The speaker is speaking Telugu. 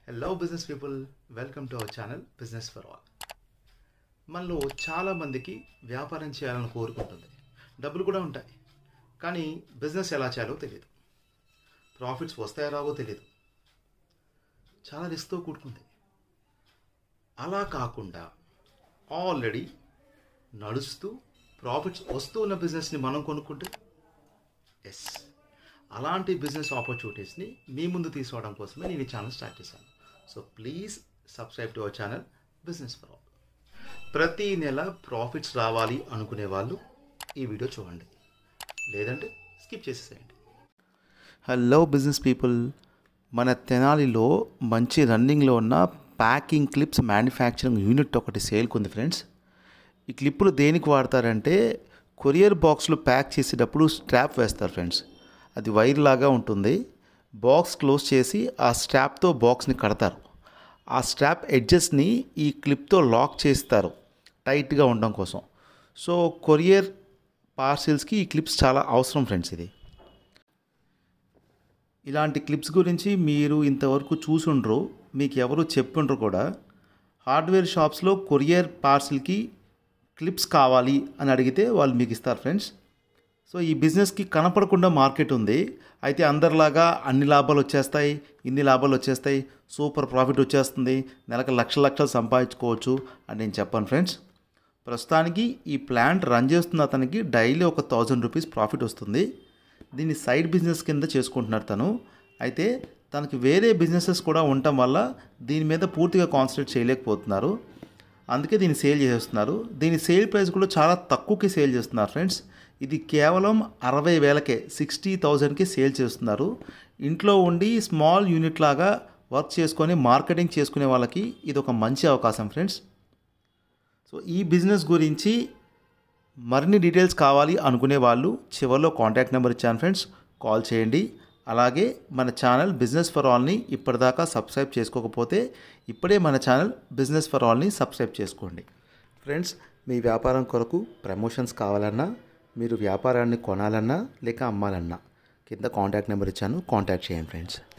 hello business people welcome to our channel business for all మనలో చాలామందికి వ్యాపారం చేయాలని కోరుకుంటుంది డబ్బులు కూడా ఉంటాయి కానీ బిజినెస్ ఎలా చేయాలో తెలియదు ప్రాఫిట్స్ వస్తాయో రావో తెలియదు చాలా రిస్క్తో కూడుకుంది అలా కాకుండా ఆల్రెడీ నడుస్తూ ప్రాఫిట్స్ వస్తూ ఉన్న బిజినెస్ని మనం కొనుక్కుంటే ఎస్ అలాంటి బిజినెస్ ఆపర్చునిటీస్ని మీ ముందు తీసుకోవడం కోసమే నేను ఈ ఛానల్ స్టార్ట్ చేశాను so please subscribe to our channel business for all ప్రతి నెల ప్రాఫిట్స్ రావాలి అనుకునే వాళ్ళు ఈ వీడియో చూడండి లేదంటే స్కిప్ చేసేసేయండి హలో బిజినెస్ పీపుల్ మన తెనాలిలో మంచి రన్నింగ్లో ఉన్న ప్యాకింగ్ క్లిప్స్ మ్యానుఫ్యాక్చరింగ్ యూనిట్ ఒకటి సేల్కి ఉంది ఫ్రెండ్స్ ఈ క్లిప్పులు దేనికి వాడతారంటే కొరియర్ బాక్స్లో ప్యాక్ చేసేటప్పుడు స్ట్రాప్ వేస్తారు ఫ్రెండ్స్ అది వైర్ లాగా ఉంటుంది బాక్స్ క్లోజ్ చేసి ఆ స్ట్రాప్తో బాక్స్ని కడతారు ఆ స్ట్రాప్ ఎడ్జెస్ని ఈ క్లిప్తో లాక్ చేస్తారు టైట్గా ఉండడం కోసం సో కొరియర్ పార్సిల్స్కి ఈ క్లిప్స్ చాలా అవసరం ఫ్రెండ్స్ ఇది ఇలాంటి క్లిప్స్ గురించి మీరు ఇంతవరకు చూసుండ్రు మీకు ఎవరు చెప్పుండ్రు కూడా హార్డ్వేర్ షాప్స్లో కొరియర్ పార్సిల్కి క్లిప్స్ కావాలి అని అడిగితే వాళ్ళు మీకు ఇస్తారు ఫ్రెండ్స్ సో ఈ బిజినెస్కి కనపడకుండా మార్కెట్ ఉంది అయితే అందరిలాగా అన్ని లాభాలు వచ్చేస్తాయి ఇన్ని లాభాలు వచ్చేస్తాయి సూపర్ ప్రాఫిట్ వచ్చేస్తుంది నెలకు లక్షల లక్షలు సంపాదించుకోవచ్చు అని నేను చెప్పాను ఫ్రెండ్స్ ప్రస్తుతానికి ఈ ప్లాంట్ రన్ చేస్తున్న అతనికి డైలీ ఒక థౌజండ్ రూపీస్ ప్రాఫిట్ వస్తుంది దీన్ని సైడ్ బిజినెస్ కింద చేసుకుంటున్నారు తను అయితే తనకి వేరే బిజినెసెస్ కూడా ఉండటం వల్ల దీని మీద పూర్తిగా కాన్సన్ట్రేట్ చేయలేకపోతున్నారు అందుకే దీన్ని సేల్ చేసేస్తున్నారు దీని సేల్ ప్రైస్ కూడా చాలా తక్కువకి సేల్ చేస్తున్నారు ఫ్రెండ్స్ ఇది కేవలం అరవై వేలకే సిక్స్టీ థౌజండ్కి సేల్ చేస్తున్నారు ఇంట్లో ఉండి స్మాల్ యూనిట్ లాగా వర్క్ చేసుకొని మార్కెటింగ్ చేసుకునే వాళ్ళకి ఇది ఒక మంచి అవకాశం ఫ్రెండ్స్ సో ఈ బిజినెస్ గురించి మరిన్ని డీటెయిల్స్ కావాలి అనుకునే వాళ్ళు చివరిలో కాంటాక్ట్ నెంబర్ ఇచ్చాను ఫ్రెండ్స్ కాల్ చేయండి అలాగే మన ఛానల్ బిజినెస్ ఫర్ ఆల్ని ఇప్పటిదాకా సబ్స్క్రైబ్ చేసుకోకపోతే ఇప్పుడే మన ఛానల్ బిజినెస్ ఫర్ ఆల్ని సబ్స్క్రైబ్ చేసుకోండి ఫ్రెండ్స్ మీ వ్యాపారం కొరకు ప్రమోషన్స్ కావాలన్నా మీరు వ్యాపారాన్ని కొనాలన్నా లేక అమ్మాలన్నా కింద కాంటాక్ట్ నెంబర్ ఇచ్చాను కాంటాక్ట్ చేయండి ఫ్రెండ్స్